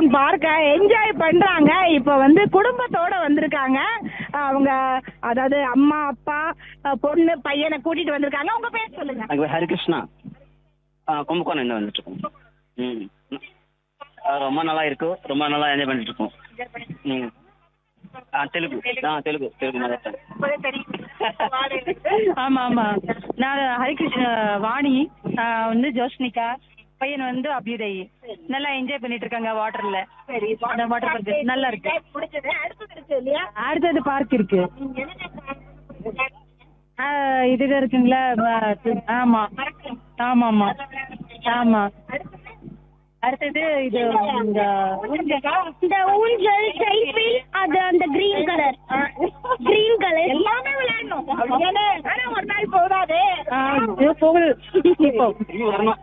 Amusement பார்க்க enjoy பண்றாங்க இப்ப வந்து குடும்பத்தோட வந்திருக்காங்க அவங்க அதாவது அம்மா அப்பா அஹ், பொண்ணு பையனை கூட்டிட்டு வந்திருக்காங்க உங்க பேர் சொல்லுங்க எனக்கு ஹரிகிருஷ்ணா ஆ கும்பகோணம் இருந்து வந்துட்டு இருக்கோம் ம் ஆ, ரொம்ப நல்லா இருக்கு ரொம்ப நல்லா என்ஜாய் பண்ணிட்டு இருக்கோம் ம் ஆ தெலுங்கு ஆ தெலுங்கு தெலுங்கு மதர் ஆமா ஆமா நான் ஹரிகிருஷ்ண வாணி ஆஹ் வந்து ஜோஷ்னிகா பையன் வந்து அபியுதய் நல்லா என்ஜாய் பண்ணிட்டு இருக்காங்க வாட்டர்ல சரி வாட்டர் பார்க் நல்லா இருக்கு பிடிச்சது அடுத்தது இருக்கு இல்லையா அடுத்தது பார்க் இருக்கு ஆஹ் இது இருக்குங்களா ஆஹ் ஆமா ஆமா ஆமா ஆமா அடுத்தது இது இந்த இந்த ஊஞ்சல் சைக்கிள் அது அந்த கிரீன் கலர் கிரீன் கலர் எல்லாமே விளையாடணும் அப்படிதானே? ஆனா ஒரு நாள் போதாது ஆஹ் இது போகுது இப்போ திரும்பி வரணும்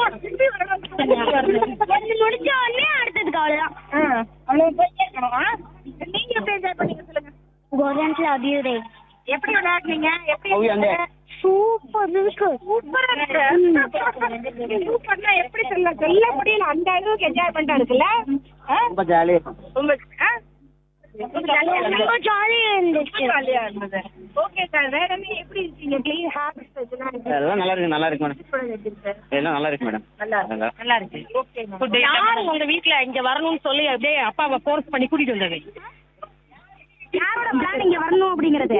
ஒன்று முடிச்ச உடனே அடுத்ததுக்கு அவ்வளவுதான் ஆ, அவ்வளவு போயிட்டே இருக்கணும் ஆ? நீங்க எப்படி என்ஜாய் பண்ணீங்க சொல்லுங்க கோரன்ஸ்ல அபியுதே எப்படி விளையாடுனீங்க எப்படி ஓ, அந்த- இருந்தது? சூப்பர் இருக்கு சூப்பரா இருக்கு சூப்பர்னா எப்படி சொல்ல சொல்ல முடியல அந்த அளவுக்கு என்ஜாய்மெண்டா இருக்குல்ல ஆ? ரொம்ப ஜாலியாக உங்களுக்கு ஆ? ரொம்ப ஜாலியா இருந்தது. ரொம்ப ஜாலியா இருந்துச்சு ரொம்ப ஜாலியா இருந்தது ஓகே சார் வேற என்ன எப்படி இருக்கீங்க க்ளீன் ஹேபிட்ஸ் இதெல்லாம் இருக்கு. எல்லாம் நல்லா இருக்கு நல்லா இருக்கு மேடம் எப்படி இருக்கு சார்? எல்லாம் நல்லா இருக்கு மேடம் நல்லா நல்லா நல்லா இருக்கு ஓகே மேம் யாரு உங்க வீட்ல இங்க வரணும்னு சொல்லி அப்படியே அப்பாவை ஃபோர்ஸ் பண்ணி கூட்டிட்டு வந்தது யாரோட பிளான் இங்க வரணும் அப்படிங்கறது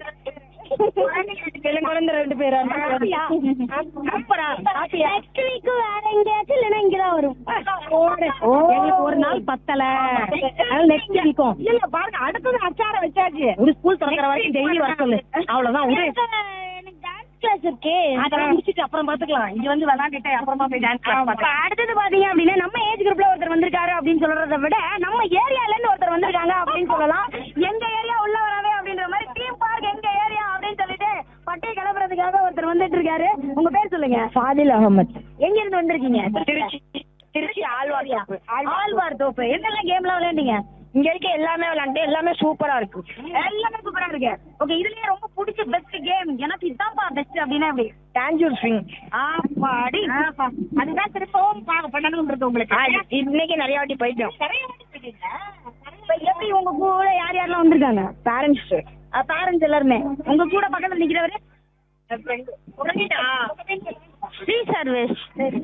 குழந்தை ரெண்டு பேரா சூப்பரா ஹாப்பியா நெக்ஸ்ட் வீக் வேற எங்கேயாச்சும் இல்லைன்னா இங்கதான் வரும் எங்களுக்கு ஒரு நாள் பத்தல அதனால நெக்ஸ்ட் வீக்கும் இல்ல இல்ல பாருங்க அடுத்தது அச்சாரம் வச்சாச்சு ஒரு ஸ்கூல் திறக்கிற வரைக்கும் டெய்லி வர சொல்லு அவ்வளவுதான் விடு எனக்கு டான்ஸ் கிளாஸ் இருக்கு அதெல்லாம் முடிச்சிட்டு அப்புறம் பாத்துக்கலாம் இங்க வந்து விளையாண்டுட்டு அப்புறமா போய் டான்ஸ் கிளாஸ் இப்ப பாக்கலாம் அடுத்தது பாத்தீங்க அப்படின்னா நம்ம ஏஜ் குரூப்ல ஒருத்தர் வந்திருக்காரு அப்படின்னு சொல்றதை விட நம்ம ஏரியால இருந்து ஒருத்தர் வந்திருக்காங்க அப்படின்னு சொல்லலாம் எங்க ஏரியா உள்ள வரவே அப்படின்ற மாதிரி டீம் பார்க் எங்க ஏரியா அப்படின்னு சொல்லிட்டு பட்டை கிளப்புறதுக்காக ஒருத்தர் வந்துட்டு இருக்காரு உங்க பேர் சொல்லுங்க ஃபாதில் அகமத் எங்க இருந்து வந்திருக்கீங்க திருச்சி திருச்சி ஆழ்வார் தோப்பு. ஆழ்வார் தோப்பு என்னெல்லாம் கேம்லாம் விளையாண்டீங்க இங்க இருக்க எல்லாமே விளையாண்டு எல்லாமே சூப்பரா இருக்கு எல்லாமே சூப்பரா இருக்கு ஓகே இதுலயே ரொம்ப பிடிச்ச பெஸ்ட் கேம் எனக்கு இதான்ப்பா பெஸ்ட் அப்படின்னா எப்படி டாஞ்சூர் ஸ்விங் ஆப்பாடி அதுதான் திருப்பவும் பா- பண்ணணும்னு இருக்கு உங்களுக்கு இன்னைக்கு நிறைய வாட்டி போயிட்டோம் நிறைய வாட்டி போயிட்டீங்களா? இப்ப எப்படி உங்க கூட யார் யாரெல்லாம் வந்திருக்காங்க பேரண்ட்ஸ் பேரண்ட்ஸ் எல்லாருமே உங்க கூட பக்கத்துல நிக்கிறவரு உறங்கிட்டா? ஃப்ரீ சர்வீஸ்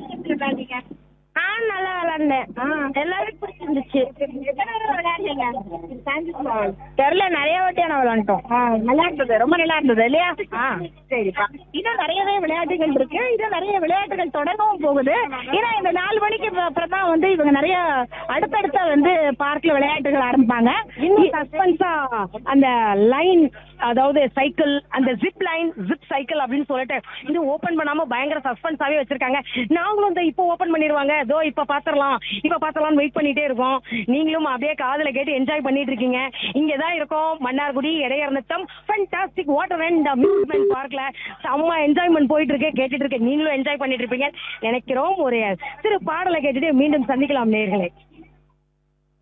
நான் நல்லா விளையாண்டேன் எல்லாரும் பிடிச்சிருந்துச்சு எத்தனை தடவை விளையாண்டீங்க? தெரியல நிறைய வாட்டி நான் விளையாண்டோம் ஆ, நல்லா இருந்தது ரொம்ப நல்லா இருந்தது இல்லையா சரிப்பா இன்னும் நிறையவே விளையாட்டுகள் இருக்கு இன்னும் நிறைய விளையாட்டுகள் தொடங்கவும் போகுது ஏன்னா இந்த நாலு மணிக்கு அப்புறம் அப்புறம் தான் வந்து இவங்க நிறைய அடுத்தடுத்த வந்து பார்க்ல விளையாட்டுகள் ஆரம்பிப்பாங்க இன்னும் சஸ்பென்ஸா அந்த லைன் அதாவது சைக்கிள் அந்த ஜிப் லைன் ஜிப் சைக்கிள் அப்படின்னு சொல்லிட்டு இது ஓபன் பண்ணாம பயங்கர சஸ்பென்ஸாவே வச்சிருக்காங்க நாங்களும் இந்த இப்போ ஓபன் பண்ணிடுவாங்க இதோ இப்ப பாத்திரலாம் இப்ப பாத்திரலாம் வெயிட் பண்ணிட்டே இருக்கோம் நீங்களும் அப்படியே காதுல கேட்டு என்ஜாய் பண்ணிட்டு இருக்கீங்க இங்க தான் இருக்கோம் Mannargudi Idaiyar Natham fantastic water and amusement பார்க்ல செம்ம என்ஜாய்மெண்ட் போயிட்டு இருக்கு கேட்டுட்டு இருக்கு நீங்களும் என்ஜாய் பண்ணிட்டு இருப்பீங்க நினைக்கிறோம் ஒரு சிறு பாடலை கேட்டுட்டு மீண்டும் சந்திக்கலாம் நேர்களே